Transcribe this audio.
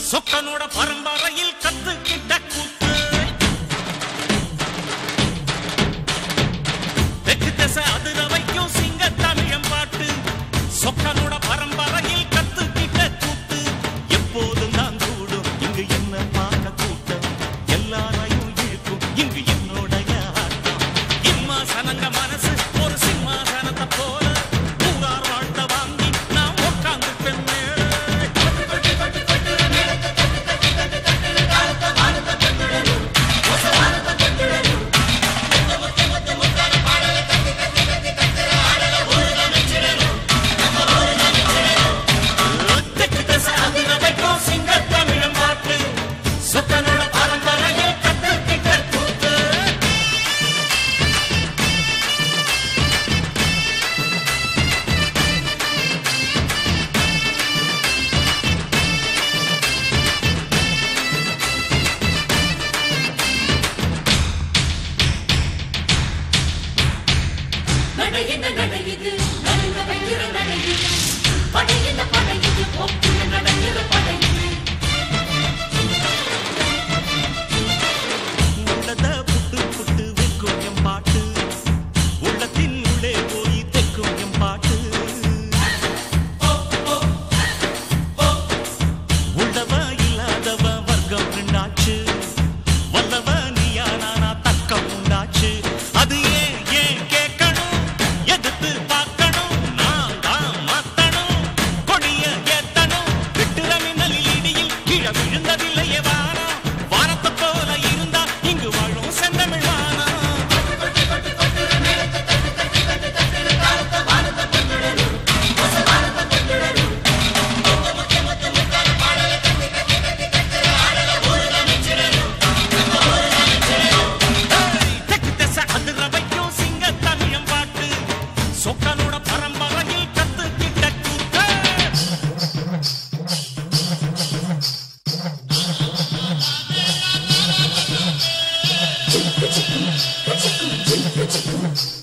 சொக்கனோட பரம்பரையில் கத்துக்கிட்ட கூத்து தெற்கு திசை அதிர வைக்கும் சிங்க தமிழம் பாட்டு சொக்கனோட பரம்பரையில் கத்துக்கிட்ட கூத்து எப்போதும் நான் கூடும் இங்கு என்ன பார்க்க கூட்டம் எல்லாரையும் இழுக்கும் இங்கு என்னோடைய ஆட்டம் இம்மாசனங்க மனசு ஒரு சிம்மாசனத்தை போல ஊரார் வாழ்த்த வாங்கி நான் உட்கார்ந்து பெண்ணே தெற்கு திசை அதிர வைக்கும் சிங்க தமிழம் பாட்டு சொக்கனோட பரம்பரையில் கத்துக்கிட்ட கூத்து நடையின நடையுது நடுங்க வைக்கிற நடையுது படையின படையுது ஒப்புன நடக்கிற படையுது உள்ளத புட்டு புட்டு வைக்கும் என் பாட்டு உள்ளத்தின் உள்ளே போய் தைக்கும் என் பாட்டு உள்ளவ இல்லாதவ வர்க்கம் ரெண்டாச்சு வல்லவ நீயா நானா தக்கம் உண்டாச்சு அது ஏன் ஏன் கேட்கணும் எதிர்த்து பார்க்கணும் நான் தான் மாத்தணும் கொடிய ஏத்தணும் விட்டுற மின்னலில் இடியில் கீழே விழுந்ததில்லையே வானம் வானத்தை போல இருந்தா இங்கு வாழும் செந்தமிழ் வானம் தெற்கு திசை அதிர வைக்கும் சிங்க தமிழம் பாட்டு சொக்கனோட பரம்பரையில் கத்துக்கிட்ட கூத்து கச்சிக்கும் கச்சிக்கும்